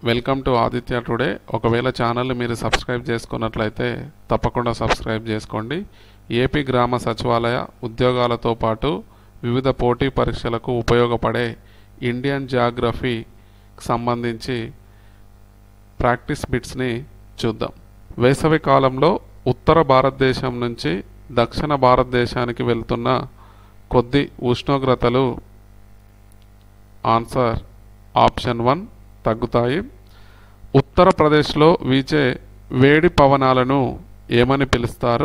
welcome to Aditya today ఒకవేళ channel మీరు subscribe చేసుకున్నట్లయితే తప్పకుండా సబ్స్క్రైబ్ చేసుకోండి ఏపీ గ్రామ సచివాలయ ఉద్యోగాలతో పాటు వివిధ పోటీ పరీక్షలకు ఉపయోగపడే ఇండియన్ జియోగ్రఫీకి సంబంధించి ప్రాక్టీస్ బిట్స్ని చూద్దాం వేసవి కాలంలో ఉత్తర భారతదేశం నుంచి దక్షిణ భారతదేశానికి వెళ్తున్న కొద్ది ఉష్ణోగ్రతలు ఆన్సర్ ఆప్షన్ వన్ తగ్గుతాయి ఉత్తరప్రదేశ్లో వీచే వేడి పవనాలను ఏమని పిలుస్తారు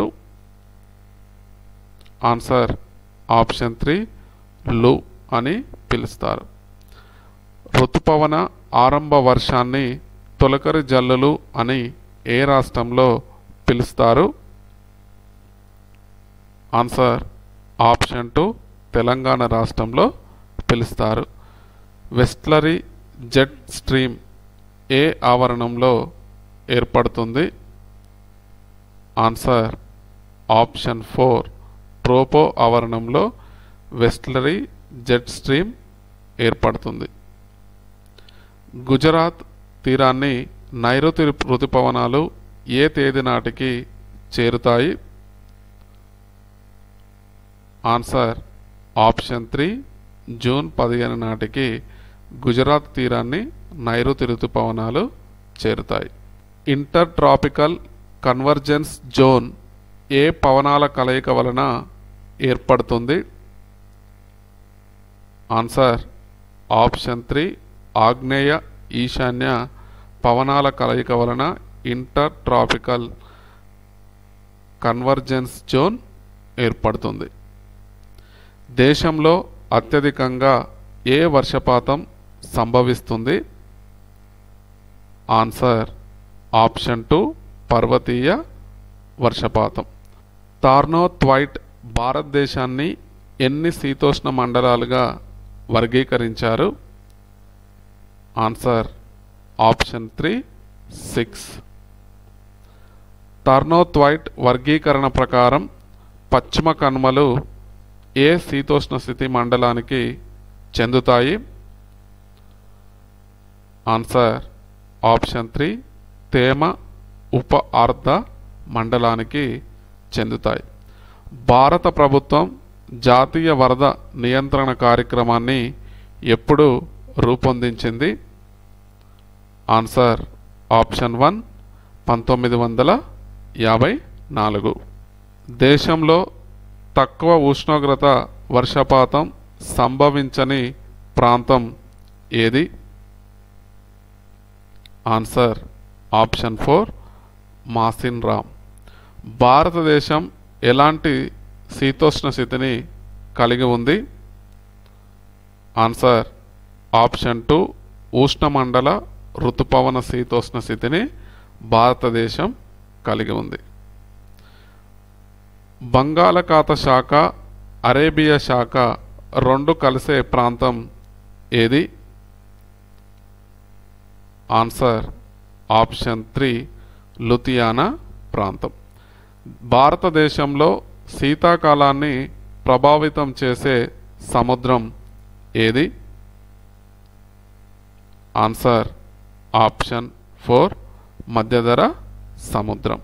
ఆన్సర్ ఆప్షన్ త్రీ లు అని పిలుస్తారు ఋతుపవన ఆరంభ వర్షాన్ని తొలకరి జల్లులు అని ఏ రాష్ట్రంలో పిలుస్తారు ఆన్సర్ ఆప్షన్ టూ తెలంగాణ రాష్ట్రంలో పిలుస్తారు వెస్ట్లరీ జెట్ స్ట్రీమ్ ఏ ఆవరణంలో ఏర్పడుతుంది ఆన్సర్ ఆప్షన్ ఫోర్ ట్రోపో ఆవరణంలో వెస్ట్లరీ జెట్ స్ట్రీమ్ ఏర్పడుతుంది గుజరాత్ తీరాన్ని నైరుతి ఋతుపవనాలు ఏ తేదీ నాటికి చేరుతాయి ఆన్సర్ ఆప్షన్ త్రీ జూన్ పదిహేను నాటికి గుజరాత్ తీరాన్ని నైరుతి ఋతుపవనాలు చేరుతాయి ఇంటర్ ట్రాపికల్ కన్వర్జెన్స్ జోన్ ఏ పవనాల కలయిక వలన ఏర్పడుతుంది ఆన్సర్ ఆప్షన్ త్రీ ఆగ్నేయ ఈశాన్య పవనాల కలయిక వలన ఇంటర్ ట్రాపికల్ కన్వర్జెన్స్ జోన్ ఏర్పడుతుంది దేశంలో అత్యధికంగా ఏ వర్షపాతం సంభవిస్తుంది ఆన్సర్ ఆప్షన్ టూ పర్వతీయ వర్షపాతం టార్నోత్వైట్ భారతదేశాన్ని ఎన్ని శీతోష్ణ మండలాలుగా వర్గీకరించారు answer option three six Thornthwaite వర్గీకరణ ప్రకారం పశ్చిమ కనుమలు ఏ శీతోష్ణ స్థితి మండలానికి చెందుతాయి ఆన్సర్ ఆప్షన్ త్రీ తేమ ఉప ఆర్ధ మండలానికి చెందుతాయి భారత ప్రభుత్వం జాతీయ వరద నియంత్రణ కార్యక్రమాన్ని ఎప్పుడు రూపొందించింది ఆన్సర్ ఆప్షన్ వన్ పంతొమ్మిది వందల యాభై నాలుగు దేశంలో తక్కువ ఉష్ణోగ్రత వర్షపాతం సంభవించని ప్రాంతం ఏది answer option four Mawsynram భారతదేశం ఎలాంటి శీతోష్ణ స్థితిని కలిగి ఉంది ఆన్సర్ ఆప్షన్ టూ ఉష్ణమండల ఋతుపవన శీతోష్ణ స్థితిని భారతదేశం కలిగి ఉంది బంగాళాఖాత శాఖ అరేబియా శాఖ రెండు కలిసే ప్రాంతం ఏది ఆన్సర్ ఆప్షన్ త్రీ లుథియానా ప్రాంతం భారతదేశంలో శీతాకాలాన్ని ప్రభావితం చేసే సముద్రం ఏది ఆన్సర్ ఆప్షన్ ఫోర్ మధ్యధర సముద్రం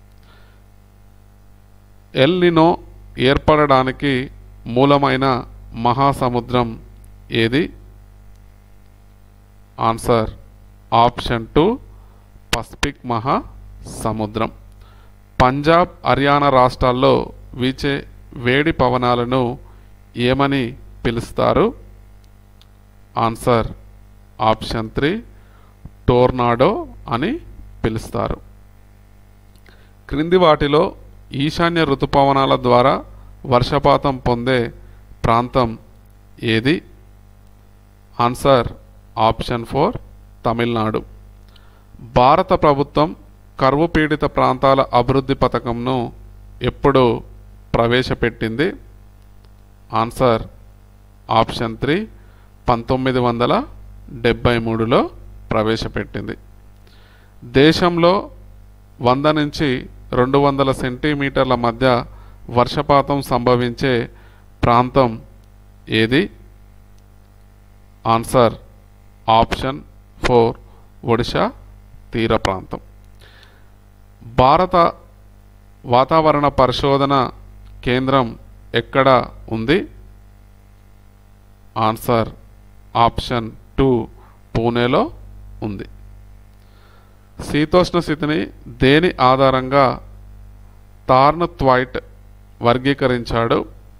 ఎల్నినో ఏర్పడడానికి మూలమైన మహాసముద్రం ఏది ఆన్సర్ ఆప్షన్ టూ పసిఫిక్ మహాసముద్రం పంజాబ్ హర్యానా రాష్ట్రాల్లో వీచే వేడి పవనాలను ఏమని పిలుస్తారు ఆన్సర్ ఆప్షన్ త్రీ టోర్నాడో అని పిలుస్తారు క్రింది వాటిలో ఈశాన్య ఋతుపవనాల ద్వారా వర్షపాతం పొందే ప్రాంతం ఏది ఆన్సర్ ఆప్షన్ ఫోర్ తమిళనాడు భారత ప్రభుత్వం కరువు పీడిత ప్రాంతాల అభివృద్ధి పథకంను ఎప్పుడు ప్రవేశపెట్టింది ఆన్సర్ ఆప్షన్ త్రీ పంతొమ్మిది వందల డెబ్భై మూడులో ప్రవేశపెట్టింది దేశంలో వంద నుంచి రెండు వందల సెంటీమీటర్ల మధ్య వర్షపాతం సంభవించే ప్రాంతం ఏది ఆన్సర్ ఆప్షన్ ఫోర్ ఒడిశా తీర ప్రాంతం భారత వాతావరణ పరిశోధన కేంద్రం ఎక్కడ ఉంది ఆన్సర్ ఆప్షన్ టూ పూణేలో ఉంది శీతోష్ణ స్థితిని దేని ఆధారంగా తార్నత్వైట్ వర్గీకరించాడు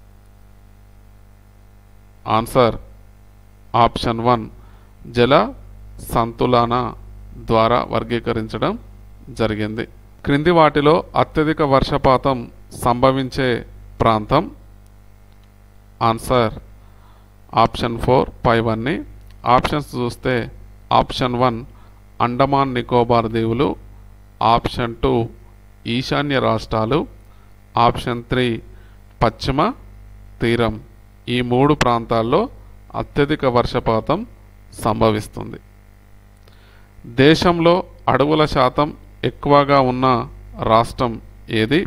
ఆన్సర్ ఆప్షన్ వన్ జల సంతులన ద్వారా వర్గీకరించడం జరిగింది క్రింది వాటిలో అత్యధిక వర్షపాతం సంభవించే ప్రాంతం ఆన్సర్ ఆప్షన్ ఫోర్ పైవన్నీ ఆప్షన్స్ చూస్తే ఆప్షన్ వన్ అండమాన్ నికోబార్ దీవులు ఆప్షన్ టూ ఈశాన్య రాష్ట్రాలు ఆప్షన్ త్రీ పశ్చిమ తీరం ఈ మూడు ప్రాంతాల్లో అత్యధిక వర్షపాతం సంభవిస్తుంది దేశంలో అడవుల శాతం ఎక్కువగా ఉన్న రాష్ట్రం ఏది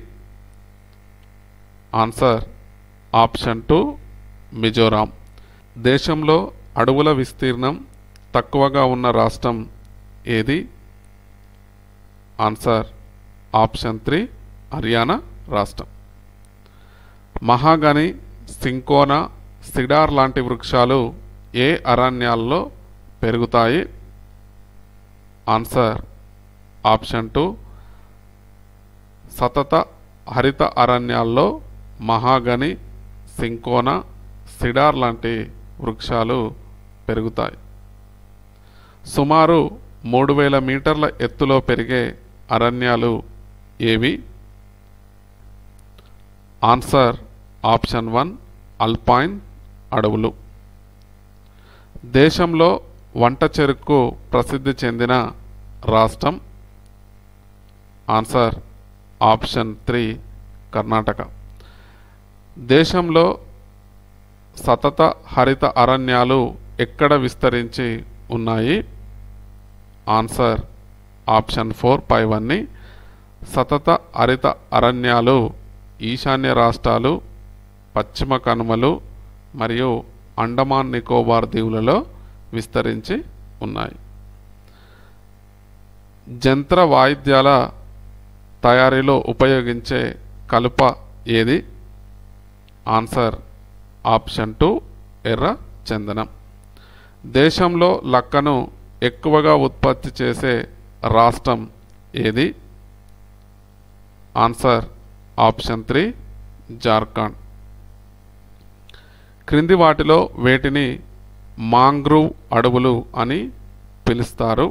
ఆన్సర్ ఆప్షన్ టూ మిజోరాం దేశంలో అడవుల విస్తీర్ణం తక్కువగా ఉన్న రాష్ట్రం ఏది ఆన్సర్ ఆప్షన్ త్రీ హర్యానా రాష్ట్రం మహాగని సింకోనా సిడార్ లాంటి వృక్షాలు ఏ అరణ్యాల్లో పెరుగుతాయి ఆన్సర్ ఆప్షన్ టూ సతత హరిత అరణ్యాల్లో మహాగని సింకోనా సిడార్ లాంటి వృక్షాలు పెరుగుతాయి సుమారు మూడు వేల మీటర్ల ఎత్తులో పెరిగే అరణ్యాలు ఏవి ఆన్సర్ ఆప్షన్ వన్ అల్పైన్ అడవులు దేశంలో వంట చెరుకు ప్రసిద్ధి చెందిన రాష్ట్రం ఆన్సర్ ఆప్షన్ త్రీ కర్ణాటక దేశంలో సతత హరిత అరణ్యాలు ఎక్కడ విస్తరించి ఉన్నాయి ఆన్సర్ ఆప్షన్ ఫోర్ పైవన్నీ సతత హరిత అరణ్యాలు ఈశాన్య రాష్ట్రాలు పశ్చిమ కనుమలు మరియు అండమాన్ నికోబార్ దీవులలో విస్తరించి ఉన్నాయి జంత్ర వాయిద్యాల తయారీలో ఉపయోగించే కలుప ఏది ఆన్సర్ ఆప్షన్ టూ ఎర్ర చందనం దేశంలో లక్కను ఎక్కువగా ఉత్పత్తి చేసే రాష్ట్రం ఏది ఆన్సర్ ఆప్షన్ త్రీ జార్ఖండ్ క్రింది వాటిలో వేటిని మాంగ్రూవ్ అడవులు అని పిలుస్తారు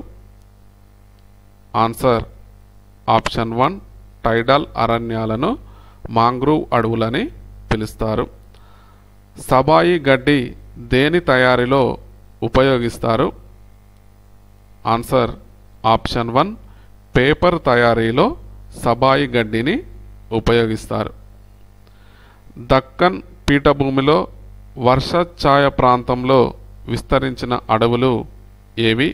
ఆన్సర్ ఆప్షన్ వన్ టైడల్ అరణ్యాలను మాంగ్రూవ్ అడవులని పిలుస్తారు సబాయి గడ్డి దేని తయారీలో ఉపయోగిస్తారు ఆన్సర్ ఆప్షన్ వన్ పేపర్ తయారీలో సబాయి గడ్డిని ఉపయోగిస్తారు దక్కన్ పీఠభూమిలో వర్షఛాయ ప్రాంతంలో విస్తరించిన అడవులు ఏవి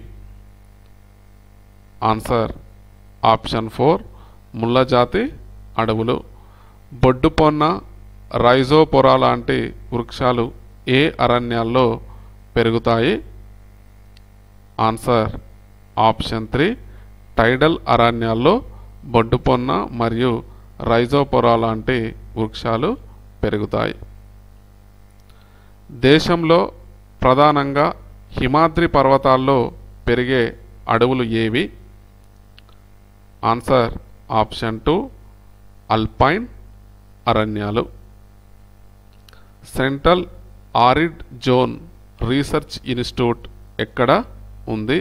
ఆన్సర్ ఆప్షన్ ఫోర్ ముళ్ళజాతి అడవులు బొడ్డుపొన్న రైజోపొరా లాంటి వృక్షాలు ఏ అరణ్యాల్లో పెరుగుతాయి ఆన్సర్ ఆప్షన్ త్రీ టైడల్ అరణ్యాల్లో బొడ్డుపొన్న మరియు రైజోపొరా లాంటి వృక్షాలు పెరుగుతాయి దేశంలో ప్రధానంగా హిమాద్రి పర్వతాల్లో పెరిగే అడవులు ఏవి ఆన్సర్ ఆప్షన్ టూ అల్పైన్ అరణ్యాలు central arid zone research institute ఎక్కడ ఉంది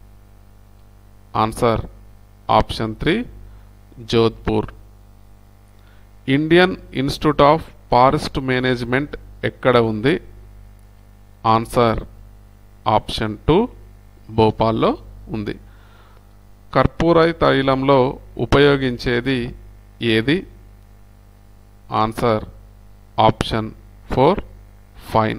answer option three Jodhpur Indian institute of forest management ఎక్కడ ఉంది ఆన్సర్ ఆప్షన్ టూ భోపాల్లో ఉంది కర్పూరాయి తైలంలో ఉపయోగించేది ఏది ఆన్సర్ ఆప్షన్ ఫోర్ ఫైన్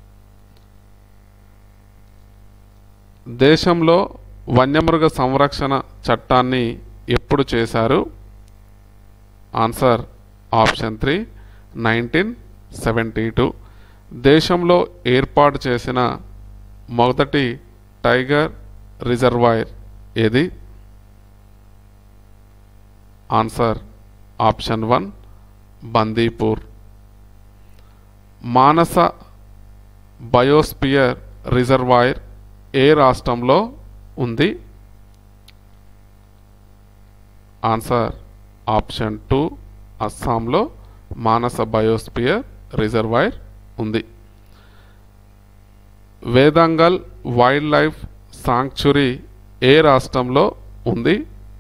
దేశంలో వన్యమృగ సంరక్షణ చట్టాన్ని ఎప్పుడు చేశారు answer option three nineteen seventy two దేశంలో ఏర్పాటు చేసిన మొదటి టైగర్ రిజర్వాయర్ ఏది answer option one Bandipur Manas biosphere reservoir ఏ రాష్ట్రంలో ఉంది ఆన్సర్ ఆప్షన్ టూ అస్సాంలో మానస బయోస్పియర్ రిజర్వాయర్ ఉంది వేదంగల్ వైల్డ్ లైఫ్ సాంక్చురీ ఏ రాష్ట్రంలో ఉంది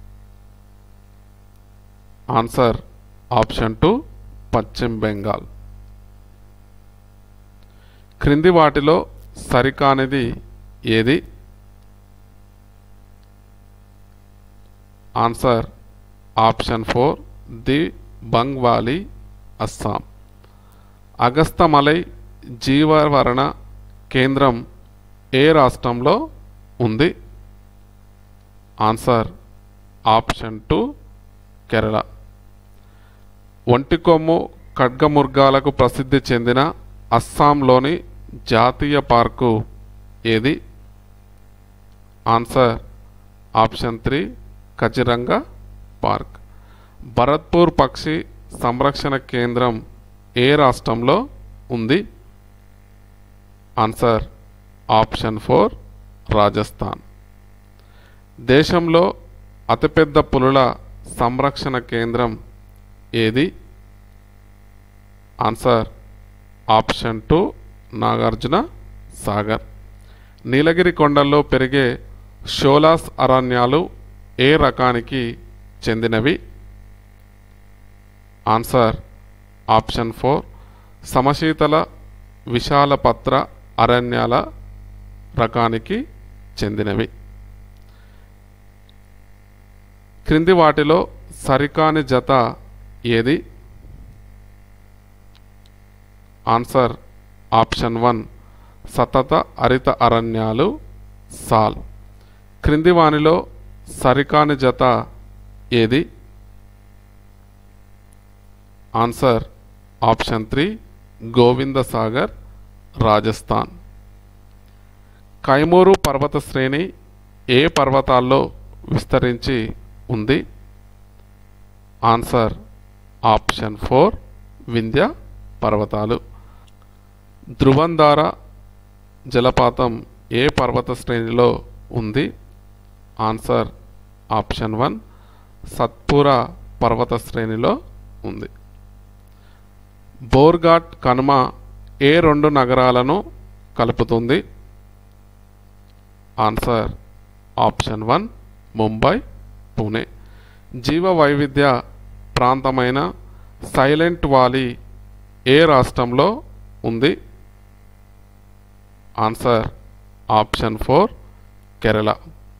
ఆన్సర్ ఆప్షన్ టూ పశ్చిమ బెంగాల్ క్రింది వాటిలో సరికానిది ఏది answer option four Dibang valley Assam Agasthyamalai జీవవరణ కేంద్రం ఏ రాష్ట్రంలో ఉంది ఆన్సర్ ఆప్షన్ టూ కేరళ ఒంటికొమ్ము ఖడ్గమృగాలకు ప్రసిద్ధి చెందిన అస్సాంలోని జాతీయ పార్కు ఏది answer option three Kaziranga park Bharatpur పక్షి సంరక్షణ కేంద్రం ఏ రాష్ట్రంలో ఉంది ఆన్సర్ ఆప్షన్ ఫోర్ రాజస్థాన్ దేశంలో అతిపెద్ద పులుల సంరక్షణ కేంద్రం ఏది answer option two Nagarjuna Sagar Nilgiri కొండల్లో పెరిగే షోలాస్ అరణ్యాలు ఏ రకానికి చెందినవి ఆన్సర్ ఆప్షన్ ఫోర్ సమశీతల విశాలపత్ర అరణ్యాల రకానికి చెందినవి క్రింది వాటిలో సరికాని జత ఏది ఆన్సర్ ఆప్షన్ వన్ సతత హరిత అరణ్యాలు సాల్ క్రింది వానిలో సరికాని జత ఏది answer option three Govind Sagar Rajasthan Kaimur పర్వత శ్రేణి ఏ పర్వతాల్లో విస్తరించి ఉంది ఆన్సర్ ఆప్షన్ ఫోర్ వింధ్య పర్వతాలు ధృవంధార జలపాతం ఏ పర్వత శ్రేణిలో ఉంది ఆన్సర్ ఆప్షన్ వన్ సత్పుర పర్వత శ్రేణిలో ఉంది బోర్ఘాట్ కనుమ ఏ రెండు నగరాలను కలుపుతుంది answer option one Mumbai Pune జీవ వైవిధ్య ప్రాంతమైన సైలెంట్ వాలీ ఏ రాష్ట్రంలో ఉంది ఆన్సర్ ఆప్షన్ ఫోర్ కేరళ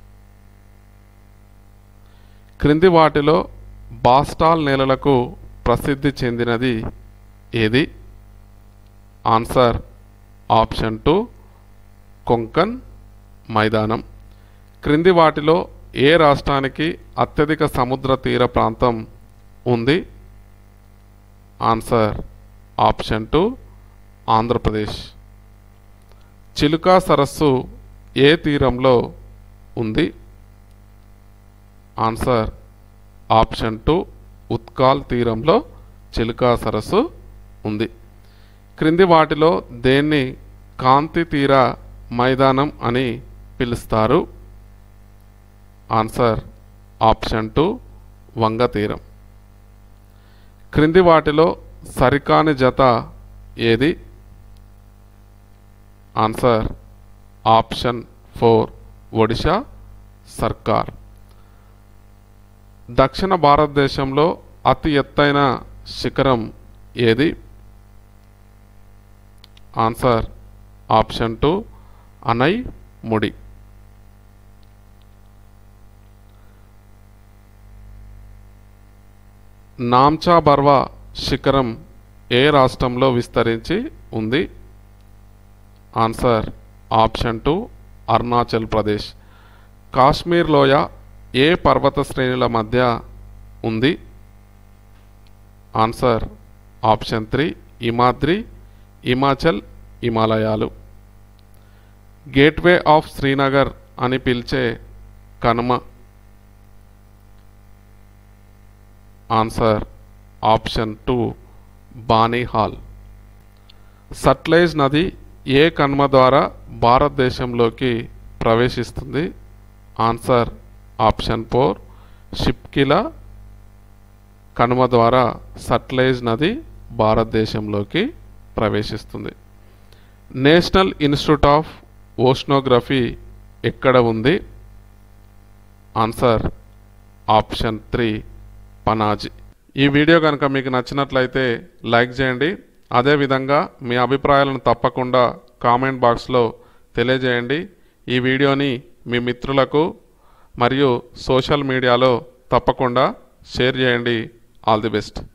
క్రింది వాటిలో బాస్టాల్ నేలలకు ప్రసిద్ధి చెందినది ఏది ఆన్సర్ ఆప్షన్ టూ కొంకన్ మైదానం క్రింది వాటిలో ఏ రాష్ట్రానికి అత్యధిక సముద్ర తీర ప్రాంతం ఉంది answer option two Andhra Pradesh Chilika సరస్సు ఏ తీరంలో ఉంది ఆన్సర్ ఆప్షన్ టూ ఉత్కాల్ తీరంలో చిలుకా సరస్సు ఉంది క్రింది వాటిలో దేన్ని కాంతి తీర మైదానం అని పిలుస్తారు ఆన్సర్ ఆప్షన్ టూ వంగ తీరం క్రింది వాటిలో సరికాని జత ఏది ఆన్సర్ ఆప్షన్ ఫోర్ ఒడిషా సర్కార్ దక్షిణ భారతదేశంలో అతి ఎత్తైన శిఖరం ఏది ఆన్సర్ ఆప్షన్ టూ అనై ముడి నామ్చా బర్వా శిఖరం ఏ రాష్ట్రంలో విస్తరించి ఉంది answer option two Arunachal Pradesh Kashmir లోయ ఏ పర్వత శ్రేణుల మధ్య ఉంది answer option three Himadri Himachal హిమాలయాలు గేట్వే ఆఫ్ శ్రీనగర్ అని పిలిచే కనుమ answer option two Banihal Sutlej నది ఏ కనుమ ద్వారా భారతదేశంలోకి ప్రవేశిస్తుంది ఆన్సర్ ఆప్షన్ ఫోర్ షిప్కిలా కనుమ ద్వారా సట్లెజ్ నది భారతదేశంలోకి ప్రవేశిస్తుంది నేషనల్ ఇన్స్టిట్యూట్ ఆఫ్ ఓషనోగ్రఫీ ఎక్కడ ఉంది ఆన్సర్ ఆప్షన్ త్రీ పనాజీ ఈ వీడియో కనుక మీకు నచ్చినట్లయితే లైక్ చేయండి అదేవిధంగా మీ అభిప్రాయాలను తప్పకుండా కామెంట్ బాక్స్లో తెలియజేయండి ఈ వీడియోని మీ మిత్రులకు మరియు సోషల్ మీడియాలో తప్పకుండా షేర్ చేయండి ఆల్ ది బెస్ట్